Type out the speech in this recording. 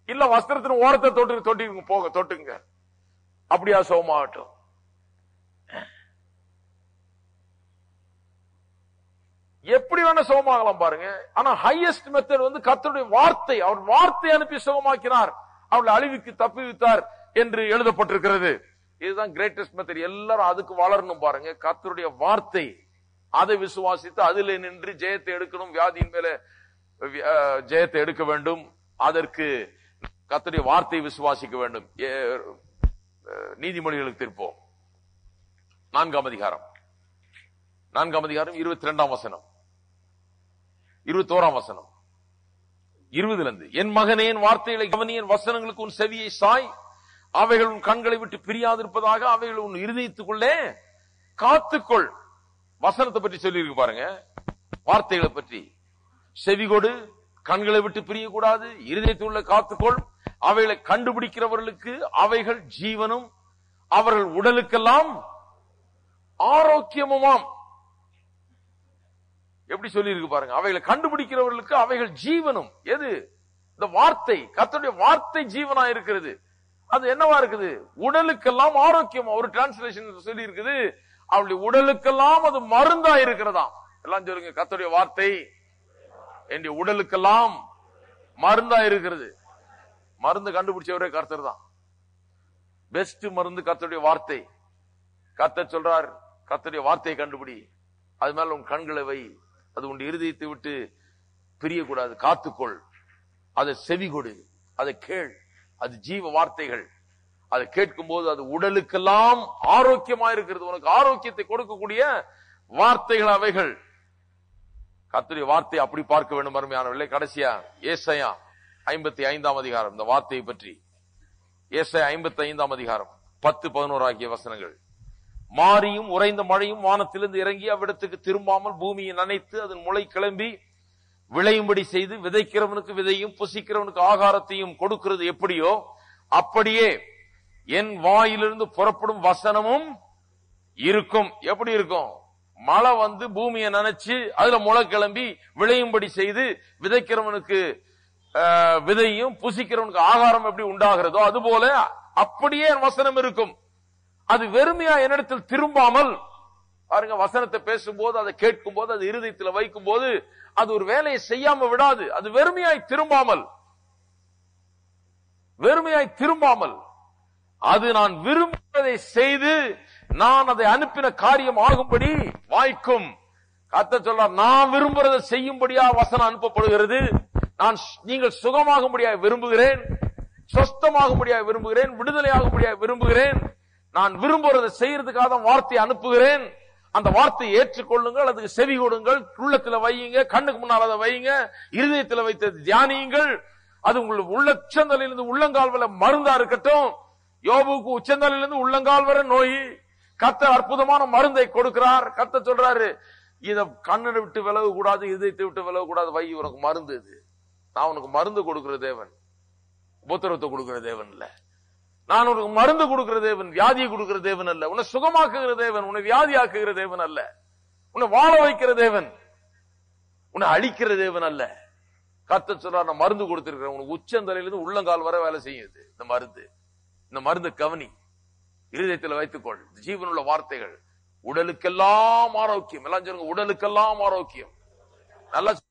இல்ல வஸ்திரத்தின் ஓரத்தை தொட்டு தொட்டி போக தொட்டுங்க அப்படியா சோமாகட்டும் எப்படி வேணா சுகமாகலாம் பாருங்க ஆனா ஹையஸ்ட் மெத்தட் வந்து கர்த்தருடைய வார்த்தை அவர் வார்த்தை அனுப்பி சுகமாக்கினார் அவளை அழிவுக்கு தப்புவித்தார் என்று எழுதப்பட்டிருக்கிறது இதுதான் கிரேட்டஸ்ட் மெத்தட் எல்லாரும் அதுக்கு வளரணும் பாருங்க கர்த்தருடைய வார்த்தை அதை விசுவாசித்து அதில் நின்று ஜெயத்தை எடுக்கணும் வியாதியின் மேல அஹ், ஜெயத்தை எடுக்க வேண்டும் அதற்கு கர்த்தருடைய வார்த்தையை விசுவாசிக்க வேண்டும் ஏ- அஹ், நீதிமொழிகளுக்கு திருப்போம் நான்காம் அதிகாரம் நான்காம் அதிகாரம் இருபத்தி ரெண்டாம் வசனம் இருபத்தோராம் வசனம் இருபதுல இருந்து என் மகனே என் வார்த்தைகளை கவனி என் வசனங்களுக்கு உன் செவியை சாய் அவைகள் உன் கண்களை விட்டு பிரியாதிருப்பதாக அவைகள் உன் இருதயத்துக்குள்ளே காத்துக்கொள் வசனத்தை பற்றி சொல்லியிருக்கு பாருங்க வார்த்தைகளை பற்றி செவிகொடு கண்களை விட்டு பிரியக்கூடாது இருதயத்துள்ள காத்துக்கொள் அவைகளை கண்டுபிடிக்கிறவர்களுக்கு அவைகள் ஜீவனும் அவர்கள் உடலுக்கெல்லாம் ஆரோக்கியமுமாம் எப்படி சொல்லி இருக்கு பாருங்க அவைகளை கண்டுபிடிக்கிறவர்களுக்கு அவைகள் ஜீவனும் எது இந்த வார்த்தை கர்த்தருடைய வார்த்தை ஜீவனா இருக்கிறது அது என்னவா இருக்குது உடலுக்கெல்லாம் ஆரோக்கியம் ஒரு டிரான்ஸ்லேஷன் சொல்லி இருக்குது அவளுடைய உடலுக்கெல்லாம் அது மருந்தா இருக்கிறதா எல்லாம் சொல்லுங்க கர்த்தருடைய வார்த்தை என்னுடைய உடலுக்கெல்லாம் மருந்தா இருக்கிறது மருந்து கண்டுபிடிச்சவரே கர்த்தர் தான் பெஸ்ட் மருந்து கர்த்தருடைய வார்த்தை கர்த்தர் சொல்றார் கர்த்தருடைய வார்த்தையை கண்டுபிடி அது மேல உன் கண்களை வை அது உன் இருதயத்தை விட்டு பிரியக்கூடாது காத்துக்கொள் அதை செவி கொடு அதை கேள் அது ஜீவ வார்த்தைகள் அதை கேட்கும் போது அது உடலுக்கெல்லாம் ஆரோக்கியமா இருக்கிறது உனக்கு ஆரோக்கியத்தை கொடுக்கக்கூடிய வார்த்தைகள் அவைகள் கர்த்தருடைய வார்த்தை அப்படி பார்க்க வேண்டும் அருமையானவர்களே கடைசியா ஏசையா ஐம்பத்தி ஐந்தாம் அதிகாரம் இந்த வார்த்தையை பற்றி ஏசையா ஐம்பத்தி ஐந்தாம் அதிகாரம் பத்து பதினோரு ஆகிய வசனங்கள் மாரியும் உறைந்த மழையும் வானத்திலிருந்து இறங்கி அவ்விடத்துக்கு திரும்பாமல் பூமியை நனைத்து அதன் முளை கிளம்பி விளையும்படி செய்து விதைக்கிறவனுக்கு விதையும் புசிக்கிறவனுக்கு ஆகாரத்தையும் கொடுக்கிறது எப்படியோ அப்படியே என் வாயிலிருந்து புறப்படும் வசனமும் இருக்கும் எப்படி இருக்கும் மழை வந்து பூமியை நனைச்சு அதுல முளை கிளம்பி விளையும்படி செய்து விதைக்கிறவனுக்கு ஆஹ், விதையும் புசிக்கிறவனுக்கு ஆகாரம் எப்படி உண்டாகிறதோ அதுபோல அப்படியே என் வசனம் இருக்கும் அது வெறுமையா என்னிடத்தில் திரும்பாமல் பாருங்க வசனத்தை பேசும்போது அதை கேட்கும் போது அது இருதயத்துல வைக்கும் போது அது ஒரு வேலையை செய்யாம விடாது அது வெறுமையாய் திரும்பாமல் வெறுமையாய் திரும்பாமல் அது நான் விரும்புவதை செய்து நான் அதை அனுப்பின காரியம் ஆகும்படி வாய்க்கும் கத்த சொல்றார் நான் விரும்புறதை செய்யும்படியா வசனம் அனுப்பப்படுகிறது நான் ஸ்- நீங்கள் சுகமாகும்படியாக விரும்புகிறேன் சொஸ்தமாகும்படியாக விரும்புகிறேன் விடுதலையாகும்படியாக விரும்புகிறேன் நான் விரும்புறதை செய்யறதுக்காக தான் வார்த்தையை அனுப்புகிறேன் அந்த வார்த்தையை ஏற்றுக்கொள்ளுங்கள் அதுக்கு செவி கொடுங்கள் உள்ளத்துல வையுங்க கண்ணுக்கு முன்னால் அதை வையுங்க இருதயத்துல வைத்து தியானியுங்கள் அது உங்களுக்கு உள்ள உச்சந்தலையிலிருந்து உள்ளங்கால் வரை மருந்தா இருக்கட்டும் யோபுக்கு உச்சந்தலையிலிருந்து உள்ளங்கால் வரை நோய் கர்த்தர் அற்புதமான மருந்தை கொடுக்கிறார் கர்த்தர் சொல்றாரு இத கண்ணனை விட்டு விலக கூடாது இதயத்தை விட்டு விலக கூடாது வை உனக்கு மருந்து இது நான் உனக்கு மருந்து கொடுக்கிற தேவன் உபத்திரத்தை கொடுக்கிற தேவன் இல்ல நான் உனக்கு மருந்து கொடுக்கிற தேவன் வியாதியை கொடுக்கிற தேவன் அல்ல உன்னை சுகமாக்குகிற தேவன் உன்னை வியாதியாக்குகிற தேவன் அல்ல உன்னை வாழ வைக்கிற தேவன் உன்னை அழிக்கிற தேவன் அல்ல கத்த சொல்றார் நான் மருந்து கொடுத்திருக்கிறேன் உனக்கு உச்சந்தலையிலிருந்து உள்ளங்கால் வரை வேலை செய்யுது இந்த மருந்து இந்த மருந்து கவனி இருதயத்தில் வைத்துக்கொள் ஜீவனுள்ள வார்த்தைகள் உடலுக்கெல்லாம் ஆரோக்கியம் எல்லாம் சொல்லுங்க உடலுக்கெல்லாம் ஆரோக்கியம் நல்லா